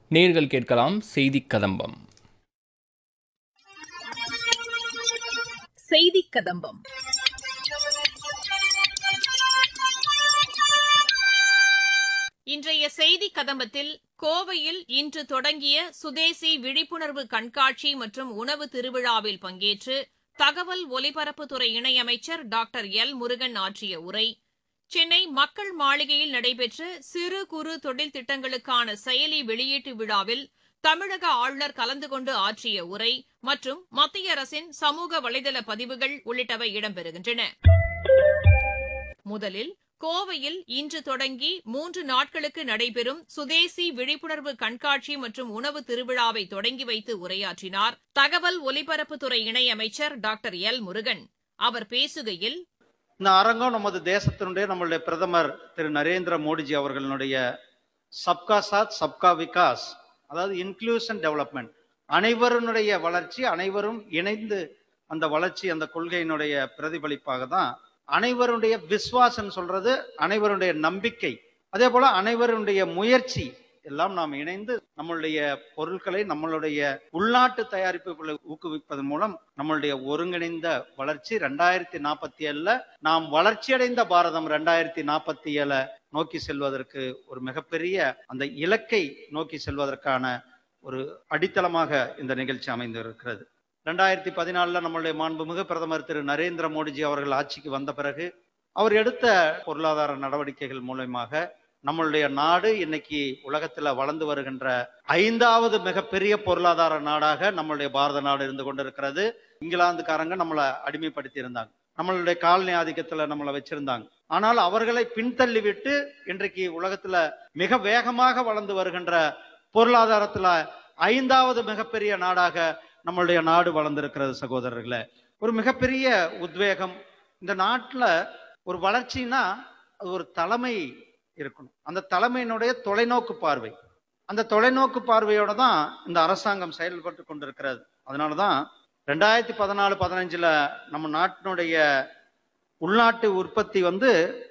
நேர்கள் கேட்கலாம் செய்தி கதம்பம் செய்தி கதம்பம் இன்றைய செய்தி கதம்பத்தில் கோவையில் இன்று தொடங்கிய சுதேசி விழிப்புணர்வு கண்காட்சி மற்றும் உணவு திருவிழாவில் பங்கேற்று தகவல் ஒலிபரப்புத்துறை இணையமைச்சர் டாக்டர் எல் முருகன் ஆற்றிய உரை சென்னை மக்கள் மாளிகையில் நடைபெற்ற சிறு குறு தொழில் திட்டங்களுக்கான செயலி வெளியீட்டு விழாவில் தமிழக ஆளுநர் கலந்து கொண்டு ஆற்றிய உரை மற்றும் மத்திய அரசின் சமூக வலைதள பதிவுகள் உள்ளிட்டவை இடம்பெறுகின்றன முதலில் கோவையில் இன்று தொடங்கி மூன்று நாட்களுக்கு நடைபெறும் சுதேசி விழிப்புணர்வு கண்காட்சி மற்றும் உணவு திருவிழாவை தொடங்கி வைத்து உரையாற்றினார் தகவல் ஒலிபரப்புத்துறை இணையமைச்சர் டாக்டர் எல் முருகன் அவர் பேசுகையில் இந்த அரங்கம் நமது தேசத்தினுடைய நம்மளுடைய பிரதமர் திரு நரேந்திர மோடிஜி அவர்களுடைய சப்கா சாத் சப்கா விகாஸ் அதாவது இன்க்ளூஷன் டெவலப்மெண்ட் அனைவருடைய வளர்ச்சி அனைவரும் இணைந்து அந்த வளர்ச்சி அந்த கொள்கையினுடைய பிரதிபலிப்பாக தான் அனைவருடைய விஸ்வாசம் சொல்றது அனைவருடைய நம்பிக்கை அதே போல அனைவருடைய முயற்சி எல்லாம் நாம் இணைந்து நம்மளுடைய பொருட்களை நம்மளுடைய உள்நாட்டு தயாரிப்புகளை ஊக்குவிப்பதன் மூலம் நம்மளுடைய ஒருங்கிணைந்த வளர்ச்சி ரெண்டாயிரத்தி நாற்பத்தி ஏழுல நாம் வளர்ச்சியடைந்த பாரதம் ரெண்டாயிரத்தி நாற்பத்தி ஏழை நோக்கி செல்வதற்கு ஒரு மிகப்பெரிய அந்த இலக்கை நோக்கி செல்வதற்கான ஒரு அடித்தளமாக இந்த நிகழ்ச்சி அமைந்திருக்கிறது ரெண்டாயிரத்தி பதினாலுல நம்மளுடைய மாண்புமிகு பிரதமர் திரு நரேந்திர மோடிஜி அவர்கள் ஆட்சிக்கு வந்த பிறகு அவர் எடுத்த பொருளாதார நடவடிக்கைகள் மூலயமாக நம்மளுடைய நாடு இன்னைக்கு உலகத்துல வளர்ந்து வருகின்ற ஐந்தாவது மிகப்பெரிய பொருளாதார நாடாக நம்மளுடைய பாரத நாடு இருந்து கொண்டிருக்கிறது இங்கிலாந்துக்காரங்க நம்மளை அடிமைப்படுத்தி இருந்தாங்க நம்மளுடைய காலனி ஆதிக்கத்துல நம்மளை வச்சிருந்தாங்க ஆனால் அவர்களை பின்தள்ளி விட்டு இன்றைக்கு உலகத்துல மிக வேகமாக வளர்ந்து வருகின்ற பொருளாதாரத்துல ஐந்தாவது மிகப்பெரிய நாடாக நம்மளுடைய நாடு வளர்ந்திருக்கிறது சகோதரர்களே ஒரு மிகப்பெரிய உத்வேகம் இந்த நாட்டுல ஒரு வளர்ச்சினா அது ஒரு தலைமை இருக்கணும் அந்த தலைமையினுடைய தொலைநோக்கு பார்வை அந்த தொலைநோக்கு பார்வையோட தான் இந்த அரசாங்கம் செயல்பட்டு கொண்டிருக்கிறது அதனாலதான் ரெண்டாயிரத்தி பதினாலு பதினஞ்சுல நம்ம நாட்டினுடைய உள்நாட்டு உற்பத்தி வந்து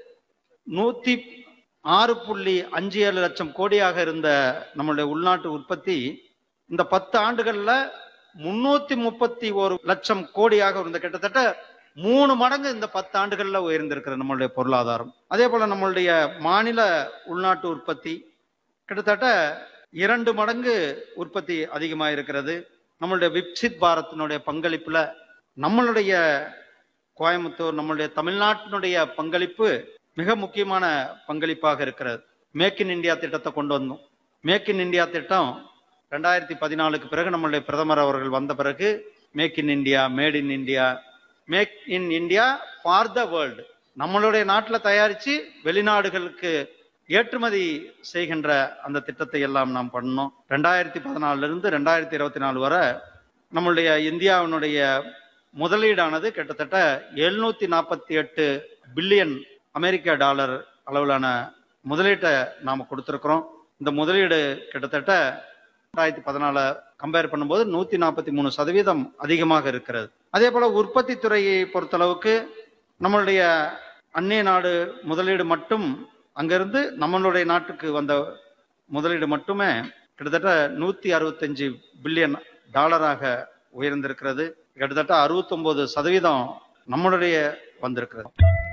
நூத்தி ஆறு புள்ளி அஞ்சு ஏழு லட்சம் கோடியாக இருந்த நம்மளுடைய உள்நாட்டு உற்பத்தி இந்த பத்து ஆண்டுகள்ல முன்னூத்தி முப்பத்தி ஒரு லட்சம் கோடியாக இருந்த கிட்டத்தட்ட மூணு மடங்கு இந்த பத்து ஆண்டுகள்ல உயர்ந்திருக்கிறது நம்மளுடைய பொருளாதாரம் அதே போல நம்மளுடைய மாநில உள்நாட்டு உற்பத்தி கிட்டத்தட்ட இரண்டு மடங்கு உற்பத்தி அதிகமாக இருக்கிறது நம்மளுடைய விக்சித் பாரத்தினுடைய பங்களிப்புல நம்மளுடைய கோயம்புத்தூர் நம்மளுடைய தமிழ்நாட்டினுடைய பங்களிப்பு மிக முக்கியமான பங்களிப்பாக இருக்கிறது மேக் இன் இந்தியா திட்டத்தை கொண்டு வந்தோம் மேக் இன் இந்தியா திட்டம் ரெண்டாயிரத்தி பதினாலுக்கு பிறகு நம்மளுடைய பிரதமர் அவர்கள் வந்த பிறகு make in India made in India make in India for the world நம்மளுடைய நாட்டில் தயாரித்து வெளிநாடுகளுக்கு ஏற்றுமதி செய்கின்ற அந்த திட்டத்தை எல்லாம் நாம் பண்ணோம் ரெண்டாயிரத்தி பதினாலுல இருந்து ரெண்டாயிரத்தி இருபத்தி நாலு வரை நம்மளுடைய இந்தியாவினுடைய முதலீடானது கிட்டத்தட்ட எழுநூத்தி நாற்பத்தி எட்டு பில்லியன் அமெரிக்க டாலர் அளவிலான முதலீட்டை நாம் கொடுத்துருக்குறோம் இந்த முதலீடு கிட்டத்தட்ட ரெண்டாயிரத்தி பதினால கம்பேர் பண்ணும்போது நூத்தி நாற்பத்தி மூணு சதவீதம் அதிகமாக இருக்கிறது அதே போல உற்பத்தி துறையை பொறுத்தளவுக்கு நம்மளுடைய அந்நிய நாடு முதலீடு மட்டும் அங்கிருந்து நம்மளுடைய நாட்டுக்கு வந்த முதலீடு மட்டுமே கிட்டத்தட்ட நூத்தி அறுபத்தஞ்சு பில்லியன் டாலராக உயர்ந்திருக்கிறது கிட்டத்தட்ட அறுபத்தொன்பது சதவீதம் நம்மளுடைய வந்திருக்கிறது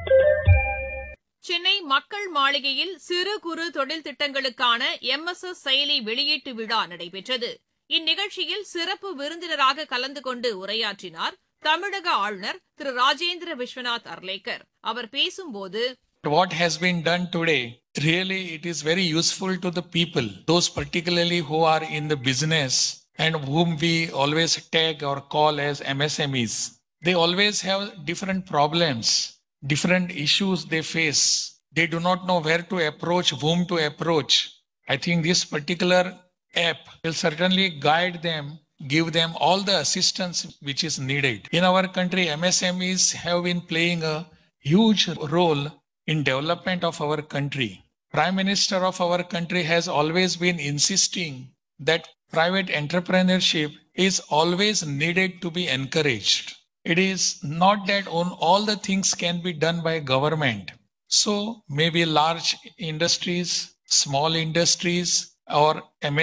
சென்னை மக்கள் மாளிகையில் சிறு குறு தொழில் திட்டங்களுக்கான எம் எஸ் எஸ் செயலி வெளியீட்டு விழா நடைபெற்றது இந்நிகழ்ச்சியில் சிறப்பு விருந்தினராக கலந்து கொண்டு உரையாற்றினார் தமிழக ஆளுநர் திரு ராஜேந்திர விஸ்வநாத் அர்லேக்கர் அவர் பேசும்போது What has been done today, really, it is very useful to the people, those particularly who are in the business and whom we always tag or call as MSMEs. They always have different problems, different issues they face. They do not know where to approach, whom to approach. I think this particular app will certainly guide them, give them all the assistance which is needed. In our country, MSMEs have been playing a huge role in development of our country. Prime Minister of our country has always been insisting that private entrepreneurship is always needed to be encouraged. It is not that on all the things can be done by government. So maybe large industries, small industries or MS